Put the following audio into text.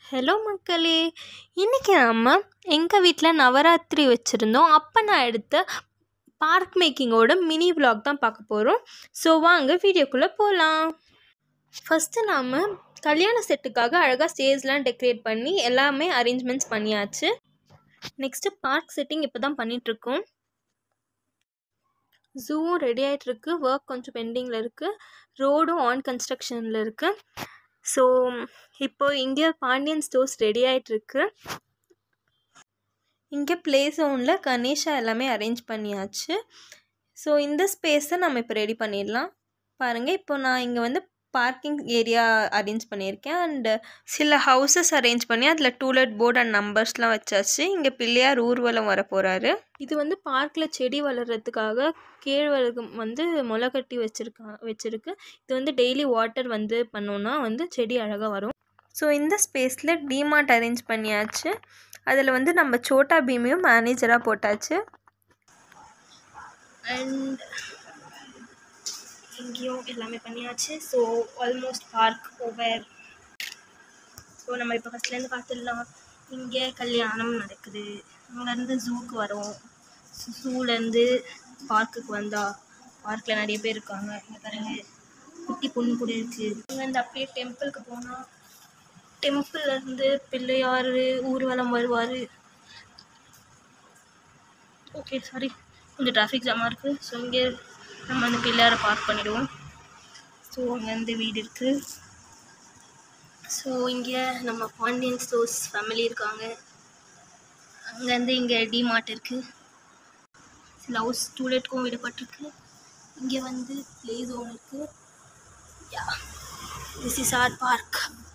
hello மக்களே இன்றைக்கி நம்ம எங்கள் வீட்டில் நவராத்திரி வச்சுருந்தோம் அப்போ நான் எடுத்த பார்க் மேக்கிங்கோட மினி vlog தான் பார்க்க போகிறோம் ஸோ வாங்க வீடியோக்குள்ளே போகலாம் ஃபஸ்ட்டு நாம் கல்யாண செட்டுக்காக அழகாக ஸ்டேஜ்லாம் டெக்கரேட் பண்ணி எல்லாமே அரேஞ்ச்மெண்ட்ஸ் பண்ணியாச்சு நெக்ஸ்ட்டு பார்க் செட்டிங் இப்போ தான் பண்ணிகிட்ருக்கோம் ஜூவும் ரெடி ஆகிட்டுருக்கு ஒர்க் கொஞ்சம் பெண்டிங்கில் இருக்குது ரோடும் ஆன் கன்ஸ்ட்ரக்ஷனில் இருக்குது ஸோ இப்போ இங்கே பாண்டியன் ஸ்டோர்ஸ் ரெடி ஆகிட்டுருக்கு இங்கே ப்ளே ஜோனில் கணேஷா எல்லாமே அரேஞ்ச் பண்ணியாச்சு ஸோ இந்த ஸ்பேஸை நம்ம இப்போ ரெடி பண்ணிடலாம் பாருங்கள் இப்போ நான் இங்கே வந்து பார்க்கிங் ஏரியா அரேஞ்ச் பண்ணியிருக்கேன் அண்டு சில ஹவுசஸ் அரேஞ்ச் பண்ணி அதில் டூலெட் போர்டு அண்ட் நம்பர்ஸ்லாம் வச்சாச்சு இங்கே பிள்ளையார் ஊர்வலம் வர போகிறாரு இது வந்து பார்க்கில் செடி வளர்கிறதுக்காக கேழ்வரகு வந்து முளை கட்டி வச்சுருக்கா வச்சுருக்கு இது வந்து டெய்லி வாட்டர் வந்து பண்ணோன்னா வந்து செடி அழகாக வரும் ஸோ இந்த ஸ்பேஸில் டிமார்ட் அரேஞ்ச் பண்ணியாச்சு அதில் வந்து நம்ம சோட்டா பீமையும் மேனேஜராக போட்டாச்சு அண்ட் இங்கேயும் எல்லாமே பண்ணியாச்சு so almost park over so நம்ம இப்போ ஃபஸ்ட்லேருந்து பார்த்துடலாம் இங்கே கல்யாணம் நடக்குது அங்கேருந்து ஜூக்கு வரோம் ஜூலேருந்து பார்க்குக்கு வந்தால் பார்க்கில் நிறைய பேர் இருக்காங்க இங்கே பாருங்க குட்டி பொண்ணு கூட இருக்குது இங்கேருந்து அப்படியே டெம்பிளுக்கு போனால் டெம்பிள்லேருந்து பிள்ளையார் ஊர்வலம் வருவார் ஓகே சாரி கொஞ்சம் டிராஃபிக் ஜாமாக இருக்குது ஸோ இங்கே நம்ம அந்த பிள்ளையாரை பார்க் பண்ணிவிடுவோம் ஸோ அங்கேருந்து வீடு இருக்குது ஸோ இங்கே நம்ம பாண்டியன் ஸ்டோர்ஸ் ஃபேமிலி இருக்காங்க அங்கேருந்து இங்கே டிமார்ட் இருக்குது சில ஹவுஸ் டூலெட்க்கும் விடப்பட்டிருக்கு இங்கே வந்து ப்ளே ஜோன் இருக்குது yeah this is our park